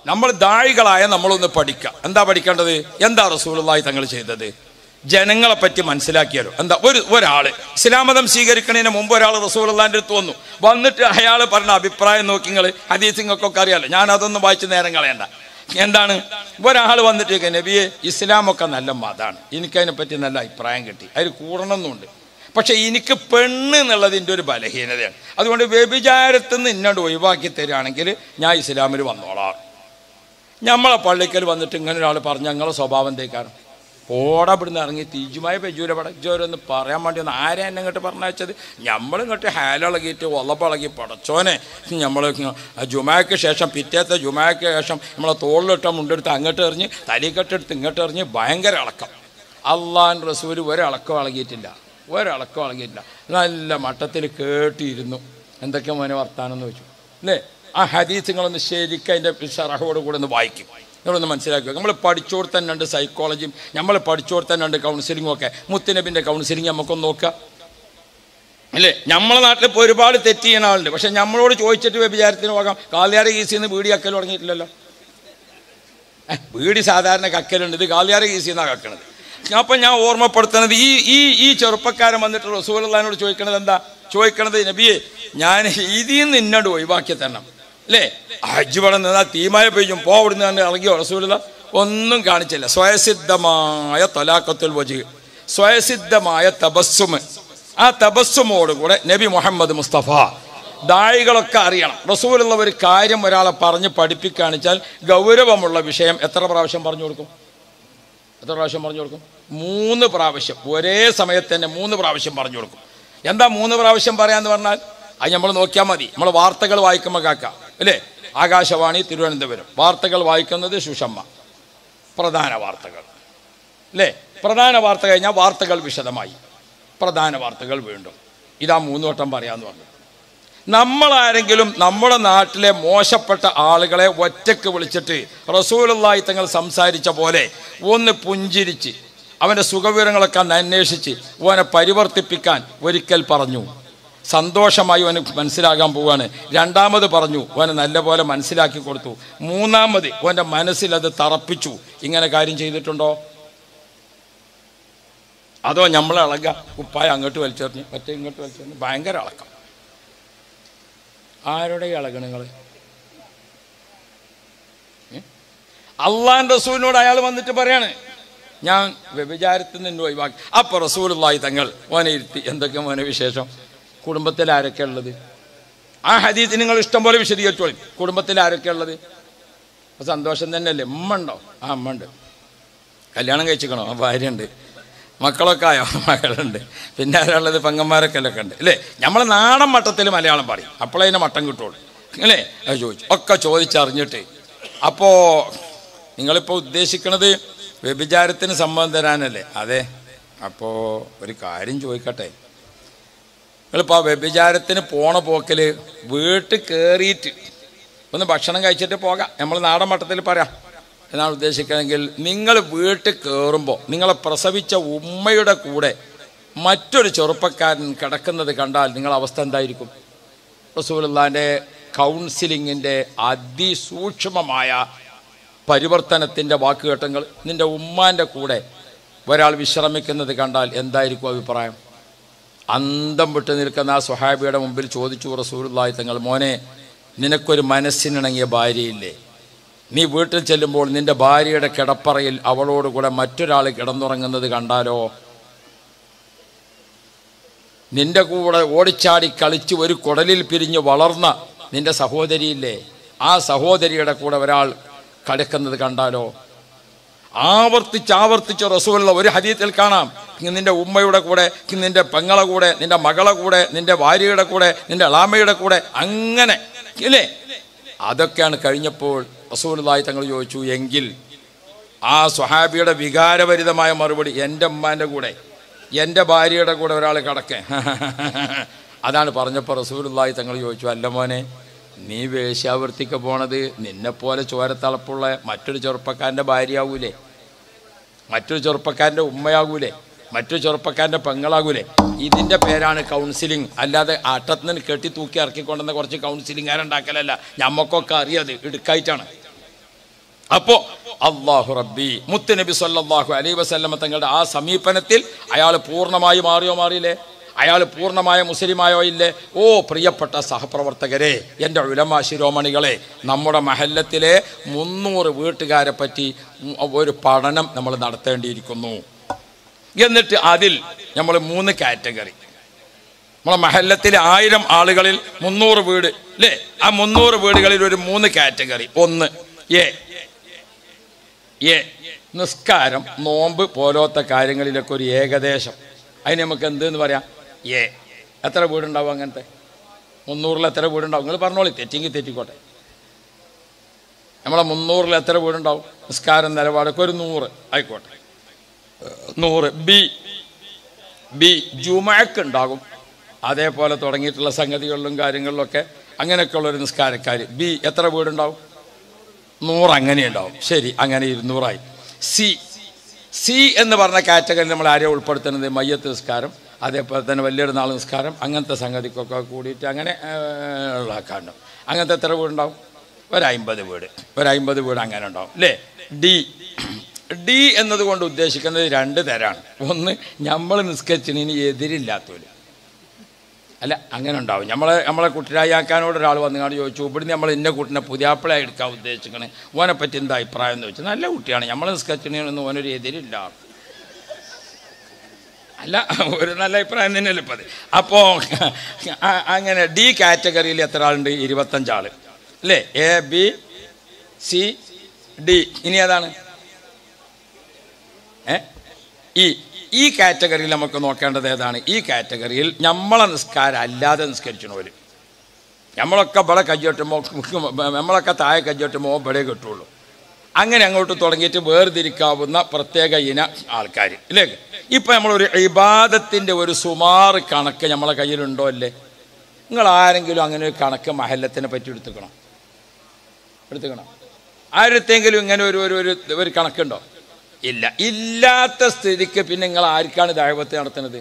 നമ്മൾ ദാഴികളായ നമ്മളൊന്ന് പഠിക്കുക എന്താ പഠിക്കേണ്ടത് എന്താ റസൂലുള്ളാഹി തങ്ങൾ ചെയ്തത് ജനങ്ങളെ പറ്റി മനസ്സിലാക്കിയാലോ എന്താ ഒരു ഒരാൾ ഇസ്ലാം മതം സ്വീകരിക്കുന്നതിന് മുമ്പ് ഒരാൾ റസൂലുള്ളാൻ്റെ അടുത്ത് വന്നു വന്നിട്ട് അയാൾ പറഞ്ഞ അഭിപ്രായം നോക്കി നിങ്ങൾ ഹദീസിങ്ങൾക്കൊക്കെ അറിയാലോ ഞാൻ അതൊന്നും വായിച്ച് നേരം കളയണ്ട എന്താണ് ഒരാൾ വന്നിട്ട് ചോദിക്കുക, നബിയെ ഇസ്ലാമൊക്കെ നല്ല മതമാണ് എനിക്കതിനെ പറ്റി നല്ല അഭിപ്രായം കിട്ടി അതിൽ കൂടണമെന്നുണ്ട് പക്ഷെ എനിക്ക് പെണ്ണ് എന്നുള്ളതിൻ്റെ ഒരു ബലഹീനതയാണ് അതുകൊണ്ട് വ്യഭിചാരത്തിൽ നിന്ന് എന്നോട് ഒഴിവാക്കി തരികയാണെങ്കിൽ ഞാൻ ഇസ്ലാമിൽ വന്നോളാം നമ്മളെ പള്ളിക്കൽ വന്നിട്ട് ഇങ്ങനെ ഒരാൾ പറഞ്ഞ ഞങ്ങളെ സ്വഭാവം തേക്കാറ് പോടാ ഇവിടുന്ന് ഇറങ്ങി തീജുമായ പെജൂര പടച്ചോരെന്ന് പറയാൻ വേണ്ടി ഒന്ന് ആരെ എന്നെ ഇങ്ങോട്ട് പറഞ്ഞയച്ചത് നമ്മൾ ഇങ്ങോട്ട് ഹാലിളകിയിട്ട് ഒളപ്പിളകി പടച്ചോനെ നമ്മൾ ജുമാക്ക് ശേഷം പിറ്റേത്തെ ജുമാക്ക് ശേഷം നമ്മളെ തോളിലിട്ട മുണ്ടെടുത്ത് അങ്ങോട്ട് എറിഞ്ഞ് തലിക്കെട്ടെടുത്ത് ഇങ്ങോട്ട് എറിഞ്ഞ് ഭയങ്കര ഇളക്കം അള്ളാൻ റസൂല് ഒരിളക്കം ഇളകിയിട്ടില്ല ഒരിളക്കം ഇളകിയിട്ടില്ല നല്ല മട്ടത്തിൽ കേട്ടിരുന്നു എന്തൊക്കെ മോനെ വർത്താനം എന്ന് വെച്ചു അല്ലേ ആ ഹദീസ് നിങ്ങളൊന്ന് ശരിക്കും അതിൻ്റെ ഷറഹോട് കൂടെ ഒന്ന് വായിക്കും നിങ്ങളൊന്ന് മനസ്സിലാക്കുക നമ്മൾ പഠിച്ചോട് തന്നെ ഉണ്ട് സൈക്കോളജിയും നമ്മൾ പഠിച്ചോട് തന്നെ ഉണ്ട് കൗൺസിലിങ്ങും ഒക്കെ മുത്തനബിൻ്റെ കൗൺസിലിംഗ് നമുക്കൊന്ന് നോക്കുക അല്ലേ നമ്മളെ നാട്ടിൽ ഇപ്പോൾ ഒരുപാട് തെറ്റ് ചെയ്യുന്ന ആളുണ്ട് പക്ഷെ നമ്മളോട് ചോദിച്ചിട്ട് വ്യഭിചാരത്തിന് പോകാം കാലിയാറ് കേസിൽ നിന്ന് വീടി അക്കൽ തുടങ്ങിയിട്ടില്ലല്ലോ ഏ, വീടി സാധാരണ കക്കലുണ്ട് ഇത് കാലിയാറ് കേസിൽ നിന്നാണ് കക്കണത് അപ്പം ഞാൻ ഓർമ്മപ്പെടുത്തുന്നത് ഈ ഈ ഈ ചെറുപ്പക്കാരൻ വന്നിട്ട് റസൂലുള്ളാഹിനോട് ചോദിക്കണത് എന്താ ചോദിക്കണത് നബിയെ ഞാൻ ഇതിൽ നിന്ന് ഇന്നോട് ഒഴിവാക്കി തരണം അല്ലേ ഹജ്ജ് ഇവിടെ നിന്നാ തീമായ പെയ്യും പോ അവിടുന്ന് തന്നെ ഇറങ്ങിയോ റസൂലുള്ള ഒന്നും കാണിച്ചില്ല സ്വയസിദ്ധമായ തലാക്കത്തുൽ വജ് സ്വയസിദ്ധമായ തപസ്സുമ് ആ തപസ്സുമോടുകൂടെ നബി മുഹമ്മദ് മുസ്തഫ ദായികളൊക്കെ അറിയണം റസൂലുള്ള ഒരു കാര്യം ഒരാളെ പറഞ്ഞ് പഠിപ്പിക്കാണിച്ചാൽ ഗൗരവമുള്ള വിഷയം എത്ര പ്രാവശ്യം പറഞ്ഞു കൊടുക്കും എത്ര പ്രാവശ്യം പറഞ്ഞു കൊടുക്കും മൂന്ന് പ്രാവശ്യം ഒരേ സമയത്ത് തന്നെ മൂന്ന് പ്രാവശ്യം പറഞ്ഞു കൊടുക്കും എന്താ മൂന്ന് പ്രാവശ്യം പറയാന്ന് പറഞ്ഞാൽ അത് നമ്മൾ നോക്കിയാൽ മതി നമ്മൾ വാർത്തകൾ വായിക്കുമ്പോൾ കാക്കാം അല്ലേ ആകാശവാണി തിരുവനന്തപുരം വാർത്തകൾ വായിക്കുന്നത് സുഷമ്മ പ്രധാന വാർത്തകൾ അല്ലേ പ്രധാന വാർത്ത കഴിഞ്ഞാൽ വാർത്തകൾ വിശദമായി പ്രധാന വാർത്തകൾ വീണ്ടും ഇതാ മൂന്ന് വട്ടം പറയാന്ന് പറഞ്ഞു നമ്മളാരെങ്കിലും നമ്മുടെ നാട്ടിലെ മോശപ്പെട്ട ആളുകളെ ഒറ്റക്ക് വിളിച്ചിട്ട് റസൂലുള്ളാഹി തങ്ങൾ സംസാരിച്ച പോലെ ഒന്ന് പുഞ്ചിരിച്ച് അവൻ്റെ സുഖവിവരങ്ങളൊക്കെ ഒന്ന് അന്വേഷിച്ച് ഓനെ പരിവർത്തിപ്പിക്കാൻ ഒരിക്കൽ പറഞ്ഞു സന്തോഷമായി അവന് മനസ്സിലാകാൻ പോവുകയാണ് രണ്ടാമത് പറഞ്ഞു ഓനെ നല്ലപോലെ മനസ്സിലാക്കി കൊടുത്തു മൂന്നാമത് ഓൻ്റെ മനസ്സിൽ അത് തറപ്പിച്ചു ഇങ്ങനെ കാര്യം ചെയ്തിട്ടുണ്ടോ അതോ നമ്മൾ ഇളക കുപ്പായ അങ്ങോട്ട് വലിച്ചെറിഞ്ഞ് മറ്റേ ഇങ്ങോട്ട് വലിച്ചെറിഞ്ഞ് ഭയങ്കര ഇളക്കം ആരുടെ ഇളകണം നിങ്ങൾ അള്ളാൻ റസൂലിനോട് അയാൾ വന്നിട്ട് പറയാണ് ഞാൻ വ്യഭിചാരത്തിൽ നിന്ന് ഒഴിവാക്കി അപ്പോൾ റസൂലുള്ളാഹി തങ്ങൾ ഓനെ ഇരുത്തി എന്തൊക്കെ മോനെ വിശേഷം കുടുംബത്തിൽ ആരൊക്കെ ഉള്ളത് ആ ഹദീസ് നിങ്ങൾ ഇഷ്ടം പോലെ വിശദീകരിച്ചോളി കുടുംബത്തിൽ ആരൊക്കെ ഉള്ളത് അപ്പൊ സന്തോഷം തന്നെയല്ലേ ഉമ്മ ഉണ്ടോ ആ അമ്മ ഉണ്ട് കല്യാണം കഴിച്ചിക്കണോ ആ ഭാര്യ ഉണ്ട് മക്കളൊക്കെ ആയോ മകളുണ്ട് പിന്നെ ആരാളുള്ളത് പെങ്ങന്മാരൊക്കെ ഒക്കെ ഉണ്ട് അല്ലേ നമ്മളെ നാടൻ മട്ടത്തിൽ മലയാളം പറയും അപ്പോഴേ അതിനെ മട്ടം കിട്ടുള്ളൂ അല്ലേ അത് ചോദിച്ചു ഒക്കെ ചോദിച്ചറിഞ്ഞിട്ട് അപ്പോൾ നിങ്ങളിപ്പോൾ ഉദ്ദേശിക്കണത് വ്യഭിചാരത്തിന് സമ്മതം തരാനല്ലേ അതെ അപ്പോൾ ഒരു കാര്യം ചോദിക്കട്ടെ നിങ്ങളിപ്പോൾ ആ വ്യഭിചാരത്തിന് പോണ പോക്കിൽ വീട്ടിൽ കയറിയിട്ട് ഒന്ന് ഭക്ഷണം കഴിച്ചിട്ട് പോകാം നമ്മൾ നാടൻ മട്ടത്തിൽ പറയാം എന്നാണ് ഉദ്ദേശിക്കുന്നതെങ്കിൽ നിങ്ങൾ വീട്ടിൽ കയറുമ്പോൾ നിങ്ങളെ പ്രസവിച്ച ഉമ്മയുടെ കൂടെ മറ്റൊരു ചെറുപ്പക്കാരൻ കിടക്കുന്നത് കണ്ടാൽ നിങ്ങളെ അവസ്ഥ എന്തായിരിക്കും റസൂലുള്ളാൻ്റെ കൗൺസിലിങ്ങിൻ്റെ അതിസൂക്ഷ്മമായ പരിവർത്തനത്തിൻ്റെ വാക്കുകേട്ടങ്ങൾ നിൻ്റെ ഉമ്മാൻ്റെ കൂടെ ഒരാൾ വിശ്രമിക്കുന്നത് കണ്ടാൽ എന്തായിരിക്കും അഭിപ്രായം അന്തം വിട്ട് നിൽക്കുന്ന ആ സുഹാബിയുടെ മുമ്പിൽ ചോദിച്ചു റസൂലുള്ളാഹി തങ്ങൾ മോനെ നിനക്കൊരു മനസ്സിനിണങ്ങിയ ഭാര്യയില്ലേ നീ വീട്ടിൽ ചെല്ലുമ്പോൾ നിന്റെ ഭാര്യയുടെ കിടപ്പറയിൽ അവളോടുകൂടെ മറ്റൊരാൾ കിടന്നുറങ്ങുന്നത് കണ്ടാലോ നിന്റെ കൂടെ ഓടിച്ചാടി കളിച്ച് ഒരു കുടലിൽ പിരിഞ്ഞ് വളർന്ന നിന്റെ സഹോദരിയില്ലേ ആ സഹോദരിയുടെ കൂടെ ഒരാൾ കളിക്കുന്നത് കണ്ടാലോ ആവർത്തിച്ച് ആവർത്തിച്ച് റസൂലുള്ള ഒരു ഹദീത്തിൽ കാണാം നിന്റെ ഉമ്മയുടെ കൂടെ നിന്റെ പെങ്ങളെ കൂടെ നിന്റെ മകളെ കൂടെ നിന്റെ ഭാര്യയുടെ കൂടെ നിന്റെ അളാമയുടെ കൂടെ അങ്ങനെ ഇല്ലേ അതൊക്കെയാണ് കഴിഞ്ഞപ്പോൾ റസൂലുള്ളാഹി തങ്ങൾ ചോദിച്ചു എങ്കിൽ ആ സ്വഹാബിയുടെ വികാരഭരിതമായ മറുപടി എൻ്റെ ഉമ്മാൻ്റെ കൂടെ എൻ്റെ ഭാര്യയുടെ കൂടെ ഒരാൾ കിടക്കേ അതാണ് പറഞ്ഞപ്പോൾ റസൂലുള്ളാഹി തങ്ങൾ ചോദിച്ചു അല്ല മോനെ നീ വേശ്യാവൃത്തിക്ക് പോണത് നിന്നെപ്പോലെ ചോരത്തളപ്പുള്ള മറ്റൊരു ചെറുപ്പക്കാരൻ്റെ ഭാര്യയാകൂലേ മറ്റൊരു ചെറുപ്പക്കാരൻ്റെ ഉമ്മയാകൂലേ മറ്റൊരു ചെറുപ്പക്കാരൻ്റെ പെങ്ങളാകൂലേ ഇതിൻ്റെ പേരാണ് കൗൺസിലിംഗ് അല്ലാതെ ആട്ടത്തിൽ നിന്ന് കെട്ടി തൂക്കി ഇറക്കിക്കൊണ്ടുവന്ന കുറച്ച് കൗൺസിലിംഗ് ആരുണ്ടാക്കലല്ല ഞമ്മക്കൊക്കെ അറിയത് ഇടുക്കായിട്ടാണ് അപ്പോ അള്ളാഹു റബ്ബി മുത്തുനബി സല്ലല്ലാഹു അലൈഹി വസല്ലമ തങ്ങളുടെ ആ സമീപനത്തിൽ അയാൾ പൂർണ്ണമായി മാറിയോ മാറിയില്ലേ അയാൾ പൂർണ്ണമായ മുസ്ലിമായോ ഇല്ലേ ഓ പ്രിയപ്പെട്ട സഹപ്രവർത്തകരെ എൻ്റെ ഉലമാ ശിരോമണികളെ നമ്മുടെ മഹല്ലത്തിലെ മുന്നൂറ് വീട്ടുകാരെ പറ്റി ഒരു പഠനം നമ്മൾ നടത്തേണ്ടിയിരിക്കുന്നു എന്നിട്ട് അതിൽ നമ്മൾ മൂന്ന് കാറ്റഗറി നമ്മളെ മഹല്ലത്തിലെ ആയിരം ആളുകളിൽ മുന്നൂറ് വീട് അല്ലേ ആ മുന്നൂറ് വീടുകളിൽ ഒരു മൂന്ന് കാറ്റഗറി ഒന്ന് എ എ നിസ്കാരം നോമ്പ് പോലത്തെ കാര്യങ്ങളിലൊക്കെ ഒരു ഏകദേശം അതിന് നമുക്ക് എന്തെന്ന് പറയാം എ എത്ര വീടുണ്ടാവും അങ്ങനത്തെ മുന്നൂറിൽ എത്ര വീടുണ്ടാവും നിങ്ങൾ പറഞ്ഞോളി തെറ്റിങ്ങി തെറ്റിക്കോട്ടെ നമ്മളെ മുന്നൂറിൽ എത്ര വീടുണ്ടാവും നിസ്കാരം നിലപാടൊക്കെ ഒരു നൂറ് ആയിക്കോട്ടെ നൂറ് ബി ബി ജുമാക്ക് ഉണ്ടാകും അതേപോലെ തുടങ്ങിയിട്ടുള്ള സംഗതികളിലും കാര്യങ്ങളിലൊക്കെ അങ്ങനെയൊക്കെയുള്ള ഒരു നിസ്കാരക്കാർ ബി എത്ര വീടുണ്ടാവും നൂറ് അങ്ങനെ ഉണ്ടാവും ശരി അങ്ങനെ ഇരുന്നൂറായി സി സി എന്ന് പറഞ്ഞ കാറ്റഗറി നമ്മൾ ആരെയും ഉൾപ്പെടുത്തുന്നത് മയ്യത്ത് നിസ്കാരം അതേപോലെ തന്നെ വലിയൊരു നാൾ നിസ്കാരം അങ്ങനത്തെ സംഗതിക്കൊക്കെ കൂടിയിട്ട് അങ്ങനെ ഉള്ളാക്കാണ്ട് അങ്ങനത്തെ എത്ര വീടുണ്ടാവും ഒരു അമ്പത് വീട് ഒരു അമ്പത് വീട് അങ്ങനെ ഉണ്ടാവും അല്ലേ ഡി ഡി എന്നതുകൊണ്ട് ഉദ്ദേശിക്കുന്നത് രണ്ട് തരാണ് ഒന്ന് നമ്മൾ നിസ്കരിച്ചതിന് എതിരില്ലാത്തവര് അല്ല അങ്ങനെ ഉണ്ടാവും നമ്മളെ നമ്മളെ കുട്ടിരായാക്കാനോട് ഒരാൾ വന്നുകൊണ്ട് ചോദിച്ചു ഇവിടുന്ന് നമ്മൾ ഇന്ന കുട്ടിനെ പുതിയാപ്പിളായി എടുക്കാൻ ഉദ്ദേശിക്കണേ ഓനെ പറ്റി എന്താ അഭിപ്രായം എന്ന് വെച്ചാൽ നല്ല കുട്ടിയാണ് നമ്മൾ നിസ്കരിച്ചതിനൊന്നും ഓനൊരു എതിരില്ല അല്ല ഒരു നല്ല അഭിപ്രായം തന്നെയല്ലേ ഇപ്പം അത് അപ്പോൾ അങ്ങനെ ഡി കാറ്റഗറിയിൽ എത്ര ആളുണ്ട് ഇരുപത്തഞ്ചാൾ അല്ലേ എ ബി സി ഡി ഇനി ഏതാണ് ഏ ഈ ഈ കാറ്റഗറിയിൽ നമുക്ക് നോക്കേണ്ടത് ഏതാണ് ഈ കാറ്റഗറിയിൽ നമ്മളെ നിസ്കാരം അല്ലാതെ നിസ്കരിച്ചണോര് നമ്മളൊക്കെ ഇവിടെ കയ്യോട്ടുമ്പോൾ നമ്മളൊക്കെ താഴെ കയ്യോട്ടുമ്പോൾ ഇവിടെ കിട്ടുള്ളൂ അങ്ങനെ അങ്ങോട്ട് തുടങ്ങിയിട്ട് വേർതിരിക്കാവുന്ന പ്രത്യേക ഇന ആൾക്കാർ ഇല്ലേ ഇപ്പം നമ്മളൊരു ഇബാദത്തിൻ്റെ ഒരു സുമാറ് കണക്ക് നമ്മളെ കയ്യിലുണ്ടോ അല്ലേ നിങ്ങൾ ആരെങ്കിലും അങ്ങനെ ഒരു കണക്ക് മഹല്ലത്തിനെ പറ്റി എടുത്തുക്കണം എടുത്തുക്കണം ആരത്തെങ്കിലും ഇങ്ങനെ ഒരു ഒരു ഒരു ഒരു കണക്കുണ്ടോ ഇല്ല ഇല്ലാത്ത സ്ഥിതിക്ക് പിന്നെ നിങ്ങൾ ആർക്കാണ് ദൈവത്തെ നടത്തുന്നത്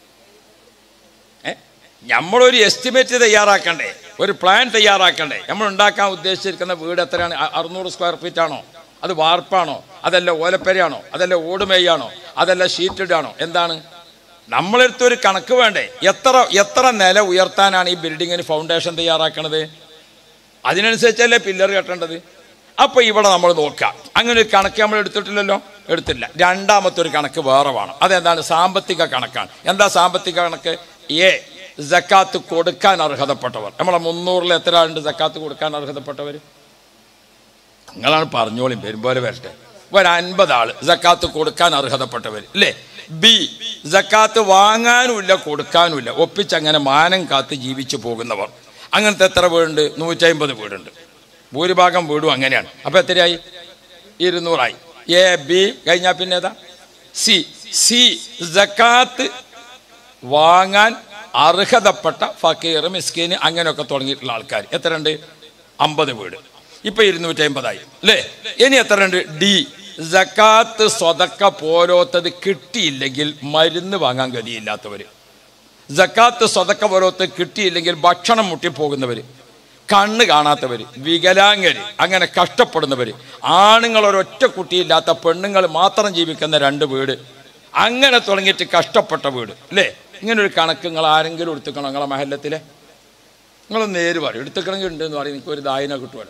ഏ നമ്മളൊരു എസ്റ്റിമേറ്റ് തയ്യാറാക്കണ്ടേ ഒരു പ്ലാൻ തയ്യാറാക്കണ്ടേ നമ്മൾ ഉണ്ടാക്കാൻ ഉദ്ദേശിച്ചിരിക്കുന്ന വീട് എത്രയാണ് അ- അറുന്നൂറ് സ്ക്വയർ ഫീറ്റ് ആണോ അത് വാർപ്പാണോ അതല്ല ഓലപ്പരയാണോ അതല്ല ഓടുമേയാണോ അതല്ല ഷീറ്റഡ് ആണോ എന്താണ് നമ്മളെടുത്ത് ഒരു കണക്ക് വേണ്ടേ എത്ര എത്ര നില ഉയർത്താനാണ് ഈ ബിൽഡിങ്ങിന് ഫൗണ്ടേഷൻ തയ്യാറാക്കണത് അതിനനുസരിച്ചല്ലേ പില്ലർ കെട്ടേണ്ടത് അപ്പോൾ ഇവിടെ നമ്മൾ നോക്കാം അങ്ങനെ ഒരു കണക്ക് നമ്മൾ എടുത്തിട്ടില്ലല്ലോ എടുത്തില്ല രണ്ടാമത്തെ ഒരു കണക്ക് വേറെ വേണം അതെന്താണ് സാമ്പത്തിക കണക്കാണ് എന്താ സാമ്പത്തിക കണക്ക് എ ജക്കാത്ത് കൊടുക്കാൻ അർഹതപ്പെട്ടവർ നമ്മളെ മുന്നൂറിൽ എത്ര ആളുണ്ട് ജക്കാത്ത് കൊടുക്കാൻ അർഹതപ്പെട്ടവർ നിങ്ങളാണ് പറഞ്ഞോളിയും വരുമ്പോലെ വരട്ടെ ഒരു അൻപത് ആള് ജക്കാത്ത് കൊടുക്കാൻ അർഹതപ്പെട്ടവർ അല്ലേ ബി ജക്കാത്ത് വാങ്ങാനുമില്ല കൊടുക്കാനുമില്ല ഒപ്പിച്ചങ്ങനെ മാനം കാത്ത് ജീവിച്ചു പോകുന്നവർ അങ്ങനത്തെ എത്ര വീടുണ്ട് നൂറ്റമ്പത് വീടുണ്ട് ഭൂരിഭാഗം വീടും അങ്ങനെയാണ് അപ്പോൾ എത്രയായി ഇരുന്നൂറായി എ ബി കഴിഞ്ഞാൽ പിന്നെ ഏതാ സി സി ജക്കാത്ത് വാങ്ങാൻ അർഹതപ്പെട്ട ഫക്കീർ മിസ്കീന് അങ്ങനെയൊക്കെ തുടങ്ങിയിട്ടുള്ള ആൾക്കാർ എത്രയുണ്ട് അമ്പത് വീട് ഇപ്പൊ ഇരുന്നൂറ്റി അമ്പതായി അല്ലേ ഇനി എത്രയുണ്ട് ഡി ജക്കാത്ത് സ്വതക്ക പോലോത്തത് കിട്ടിയില്ലെങ്കിൽ മരുന്ന് വാങ്ങാൻ ഗതിയില്ലാത്തവർ ജക്കാത്ത് സ്വതക്ക പോലോത്ത് കിട്ടിയില്ലെങ്കിൽ ഭക്ഷണം മുട്ടിപ്പോകുന്നവർ കണ്ണ് കാണാത്തവർ വികലാംഗര് അങ്ങനെ കഷ്ടപ്പെടുന്നവർ ആണുങ്ങൾ ഒരൊറ്റ കുട്ടിയില്ലാത്ത പെണ്ണുങ്ങൾ മാത്രം ജീവിക്കുന്ന രണ്ട് വീട് അങ്ങനെ തുടങ്ങിയിട്ട് കഷ്ടപ്പെട്ട വീട് അല്ലേ ഇങ്ങനെ ഒരു കണക്ക് നിങ്ങൾ ആരെങ്കിലും എടുത്തുക്കണം നിങ്ങളെ മഹല്ലത്തിലെ നിങ്ങൾ നേര് പറയും എടുത്തുക്കണമെങ്കിൽ ഉണ്ട് എന്ന് പറയും എനിക്ക് ഒരു ദായന കിട്ടുമല്ലോ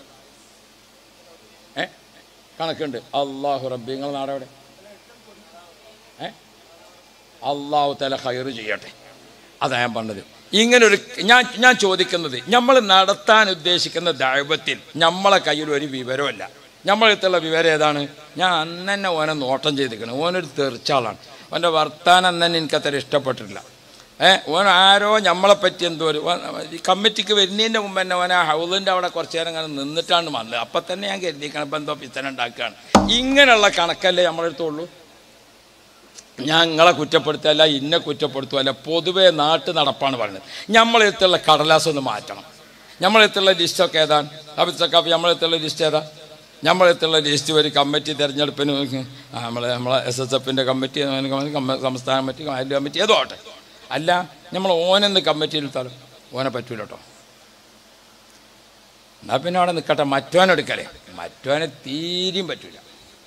ഏ കണക്കുണ്ട് അള്ളാഹു റബ്ബി നിങ്ങൾ നാടെവിടെ ഏ അള്ളാഹു തല ഹയറ് ചെയ്യട്ടെ അതാ ഞാൻ പറഞ്ഞത് ഇങ്ങനെ ഒരു ഞാൻ ഞാൻ ചോദിക്കുന്നത് നമ്മൾ നടത്താൻ ഉദ്ദേശിക്കുന്ന ദൈവത്തിൽ നമ്മളെ കയ്യിൽ ഒരു വിവരമല്ല നമ്മളെടുത്തുള്ള വിവരം ഏതാണ് ഞാൻ അന്ന് തന്നെ ഓനെ നോട്ടം ചെയ്തിരിക്കണം ഓനൊരു തെറിച്ചാളാണ് ഓൻ്റെ വർത്താനം അന്ന് തന്നെ എനിക്കത്ര ഇഷ്ടപ്പെട്ടിട്ടില്ല ഏ ഓൻ ആരോ നമ്മളെ പറ്റി എന്തോ ഒരു ഓൻ ഈ കമ്മിറ്റിക്ക് വരുന്നതിൻ്റെ മുമ്പ് തന്നെ ഓൻ ആ ഹൗലിൻ്റെ അവിടെ കുറച്ച് നേരം അങ്ങനെ നിന്നിട്ടാണ് വന്നത് അപ്പം തന്നെ ഞാൻ കരുതിക്കണം ഇപ്പം എന്തോ പിത്തന ഉണ്ടാക്കുകയാണ് ഇങ്ങനെയുള്ള കണക്കല്ലേ നമ്മളെടുത്തുള്ളൂ ഞാൻ നിങ്ങളെ കുറ്റപ്പെടുത്തല്ല ഇന്നെ കുറ്റപ്പെടുത്തുമല്ല പൊതുവെ നാട്ടു നടപ്പാണ് പറയുന്നത് നമ്മളെടുത്തുള്ള കടലാസ് ഒന്ന് മാറ്റണം നമ്മളെടുത്തുള്ള ലിസ്റ്റൊക്കെ ഏതാണ് അഭിസക്കാപ്പി നമ്മളെടുത്തുള്ള ലിസ്റ്റ് ഏതാ നമ്മളെടുത്തുള്ള ലിസ്റ്റ് ഒരു കമ്മിറ്റി തിരഞ്ഞെടുപ്പിന് ആ, നമ്മളെ നമ്മളെ എസ് എസ് എഫിൻ്റെ കമ്മിറ്റി കമ്മ- സംസ്ഥാന കമ്മിറ്റി അയൽ കമ്മിറ്റി ഏതോ ആട്ടെ അല്ല നമ്മൾ ഓനെന്ന് കമ്മിറ്റിയിൽ എടുത്താലും ഓനെ പറ്റൂല കേട്ടോ എന്നാൽ പിന്നെ അവിടെ നിൽക്കട്ടെ മറ്റോനെടുക്കലേ മറ്റവനെ തീരെയും പറ്റൂല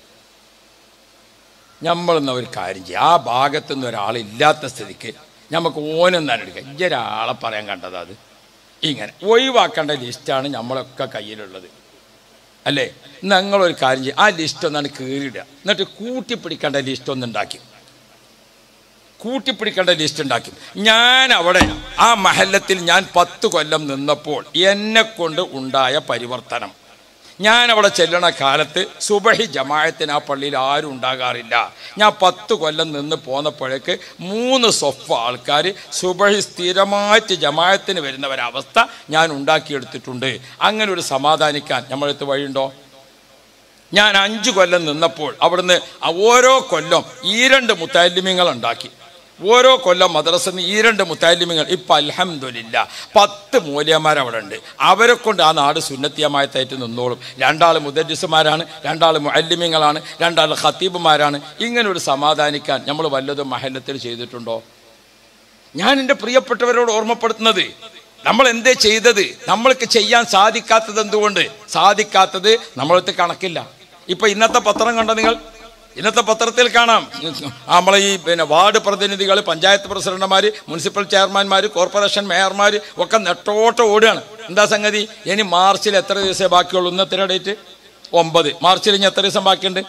നമ്മളെന്ന ഒരു കാര്യം ചെയ്യും ആ ഭാഗത്തുനിന്ന് ഒരാളില്ലാത്ത സ്ഥിതിക്ക് നമുക്ക് ഓനെന്നാണ് എടുക്കുക ഇതൊരാളെ പറയാൻ കണ്ടത് അത് ഇങ്ങനെ ഒഴിവാക്കേണ്ട ലിസ്റ്റാണ് നമ്മളൊക്കെ കയ്യിലുള്ളത് അല്ലേ ഞങ്ങളൊരു കാര്യം ചെയ്യും ആ ലിസ്റ്റ് ഒന്നാണ് കീറിയിടുക എന്നിട്ട് കൂട്ടിപ്പിടിക്കേണ്ട ലിസ്റ്റ് ഒന്ന് ഉണ്ടാക്കി കൂട്ടിപ്പിടിക്കേണ്ട ലിസ്റ്റ് ഉണ്ടാക്കി ഞാൻ അവിടെ ആ മഹല്ലത്തിൽ ഞാൻ പത്ത് കൊല്ലം നിന്നപ്പോൾ എന്നെ കൊണ്ട് ഉണ്ടായ പരിവർത്തനം ഞാൻ അവിടെ ചെല്ലണ കാലത്ത് സുബഹി ജമായത്തിന് ആ പള്ളിയിൽ ആരും ഉണ്ടാകാറില്ല ഞാൻ പത്ത് കൊല്ലം നിന്ന് പോന്നപ്പോഴേക്ക് മൂന്ന് സ്വഫ ആൾക്കാർ സുബഹി സ്ഥിരമായിട്ട് ജമായത്തിന് വരുന്ന ഒരവസ്ഥ ഞാൻ ഉണ്ടാക്കിയെടുത്തിട്ടുണ്ട് അങ്ങനെ ഒരു സമാധാനിക്കാൻ നമ്മളെടുത്ത് വഴിയുണ്ടോ ഞാൻ അഞ്ച് കൊല്ലം നിന്നപ്പോൾ അവിടുന്ന് ആ ഓരോ കൊല്ലം ഈ രണ്ട് മുത്താലിമ്യങ്ങൾ ഉണ്ടാക്കി ഓരോ കൊല്ലം മദ്രസന്ന് ഈ രണ്ട് മുത്താലിമ്യങ്ങൾ ഇപ്പം അൽഹംദുലില്ല പത്ത് മൂല്യന്മാർ അവിടെ ഉണ്ട് അവരെ കൊണ്ട് ആ നാട് സുന്നത്തിയമായത്തായിട്ട് നിന്നോളും രണ്ടാൾ മുദരിസുമാരാണ് രണ്ടാൾ മുഅല്ലിമ്യങ്ങളാണ് രണ്ടാൾ ഖത്തീബുമാരാണ് ഇങ്ങനെ ഒരു സമാധാനിക്കാൻ നമ്മൾ വല്ലതും മഹല്ലത്തിൽ ചെയ്തിട്ടുണ്ടോ ഞാൻ എൻ്റെ പ്രിയപ്പെട്ടവരോട് ഓർമ്മപ്പെടുത്തുന്നത് നമ്മൾ എന്തേ ചെയ്തത് നമ്മൾക്ക് ചെയ്യാൻ സാധിക്കാത്തത് എന്തുകൊണ്ട് സാധിക്കാത്തത് നമ്മളടുത്ത് കണക്കില്ല ഇപ്പൊ ഇന്നത്തെ പത്രം കണ്ട നിങ്ങൾ ഇന്നത്തെ പത്രത്തിൽ കാണാം നമ്മളെ ഈ പിന്നെ വാർഡ് പ്രതിനിധികൾ പഞ്ചായത്ത് പ്രസിഡന്റുമാർ മുനിസിപ്പൽ ചെയർമാൻമാർ കോർപ്പറേഷൻ മേയർമാർ ഒക്കെ നെട്ടോട്ട് ഓടുകയാണ് എന്താ സംഗതി ഇനി മാർച്ചിൽ എത്ര ദിവസമേ ബാക്കിയുള്ളൂ ഇന്നത്തെ ഡേറ്റ് ഒമ്പത് മാർച്ചിൽ ഇനി എത്ര ദിവസം ബാക്കിയുണ്ട്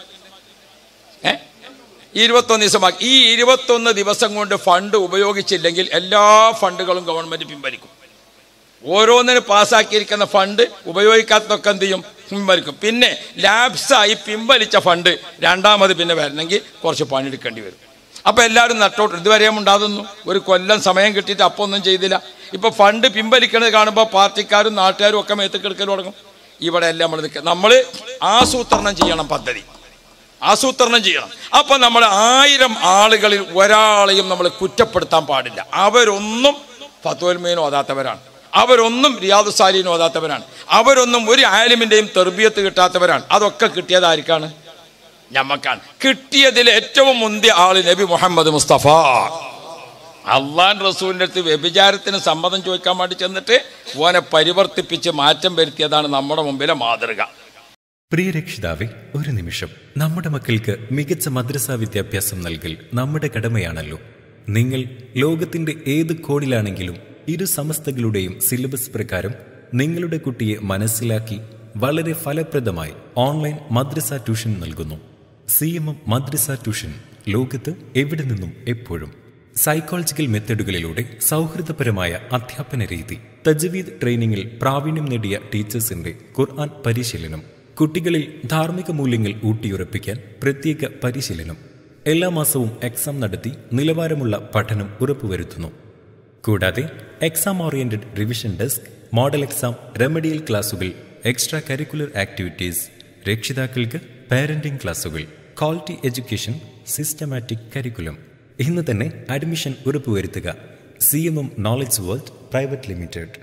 ഏ ഇരുപത്തൊന്ന് ദിവസം ബാക്കി ഈ ഇരുപത്തൊന്ന് ദിവസം കൊണ്ട് ഫണ്ട് ഉപയോഗിച്ചില്ലെങ്കിൽ എല്ലാ ഫണ്ടുകളും ഗവൺമെന്റ് പിൻവലിക്കും ഓരോന്നിന് പാസ്സാക്കിയിരിക്കുന്ന ഫണ്ട് ഉപയോഗിക്കാത്തതൊക്കെ എന്ത് ചെയ്യും പിൻവലിക്കും പിന്നെ ലാബ്സായി പിൻവലിച്ച ഫണ്ട് രണ്ടാമത് പിന്നെ വരണമെങ്കിൽ കുറച്ച് പണിയെടുക്കേണ്ടി വരും അപ്പോൾ എല്ലാവരും നട്ടോട്ട് ഇതുവരെ ഉണ്ടാകുന്നു ഒരു കൊല്ലം സമയം കിട്ടിയിട്ട് അപ്പോൾ ഒന്നും ചെയ്തില്ല ഇപ്പോൾ ഫണ്ട് പിൻവലിക്കണത് കാണുമ്പോൾ പാർട്ടിക്കാരും നാട്ടുകാരും ഒക്കെ മേത്തക്കെടുക്കൽ തുടങ്ങും ഇവിടെ എല്ലാം നമ്മൾ നിൽക്കുക നമ്മൾ ആസൂത്രണം ചെയ്യണം പദ്ധതി ആസൂത്രണം ചെയ്യണം അപ്പം നമ്മൾ ആയിരം ആളുകളിൽ ഒരാളെയും നമ്മൾ കുറ്റപ്പെടുത്താൻ പാടില്ല അവരൊന്നും ഫത്തോൽമീൻ ഓതാത്തവരാണ് അവരൊന്നും റിയാദു സാലീൻ ഓതാത്തവരാണ് അവരൊന്നും ഒരു ആലിമിൻ്റെയും തെർബിയത്ത് കിട്ടാത്തവരാണ് അതൊക്കെ കിട്ടിയത് ആർക്കാണ് ഞമ്മക്കാണ് കിട്ടിയതിൽ ഏറ്റവും മുന്തിയ ആള് നബി മുഹമ്മദ് മുസ്തഫ അള്ളാൻ റസൂലിൻ്റെ അടുത്ത് വ്യഭിചാരത്തിന് സമ്മതം ചോദിക്കാൻ വേണ്ടി ചെന്നിട്ട് ഓനെ പരിവർത്തിപ്പിച്ച് മാറ്റം വരുത്തിയതാണ് നമ്മുടെ മുമ്പിലെ മാതൃക പ്രിയ രക്ഷിതാവെ ഒരു നിമിഷം നമ്മുടെ മക്കൾക്ക് മികച്ച മദ്രസാ വിദ്യാഭ്യാസം നൽകൽ നമ്മുടെ കടമയാണല്ലോ നിങ്ങൾ ലോകത്തിന്റെ ഏത് കോണിലാണെങ്കിലും ഇരു സമസ്തകളുടെയും സിലബസ് പ്രകാരം നിങ്ങളുടെ കുട്ടിയെ മനസ്സിലാക്കി വളരെ ഫലപ്രദമായി ഓൺലൈൻ മദ്രസ ട്യൂഷൻ നൽകുന്നു സി എം എം മദ്രസ ട്യൂഷൻ ലോകത്ത് എവിടെ നിന്നും എപ്പോഴും സൈക്കോളജിക്കൽ മെത്തഡുകളിലൂടെ സൗഹൃദപരമായ അധ്യാപന രീതി തജ്വീദ് ട്രെയിനിങ്ങിൽ പ്രാവീണ്യം നേടിയ ടീച്ചേഴ്സിന്റെ ഖുർആൻ പരിശീലനം കുട്ടികളിൽ ധാർമ്മിക മൂല്യങ്ങൾ ഊട്ടിയുറപ്പിക്കാൻ പ്രത്യേക പരിശീലനം എല്ലാ മാസവും എക്സാം നടത്തി നിലവാരമുള്ള പഠനം ഉറപ്പുവരുത്തുന്നു കൂടാതെ exam oriented revision desk model exam remedial ക്ലാസുകൾ എക്സ്ട്രാ കരിക്കുലർ ആക്ടിവിറ്റീസ് രക്ഷിതാക്കൾക്ക് പാരന്റിംഗ് ക്ലാസുകൾ ക്വാളിറ്റി എഡ്യൂക്കേഷൻ സിസ്റ്റമാറ്റിക് കരിക്കുലം ഇന്ന് തന്നെ അഡ്മിഷൻ ഉറപ്പുവരുത്തുക C M M knowledge world private limited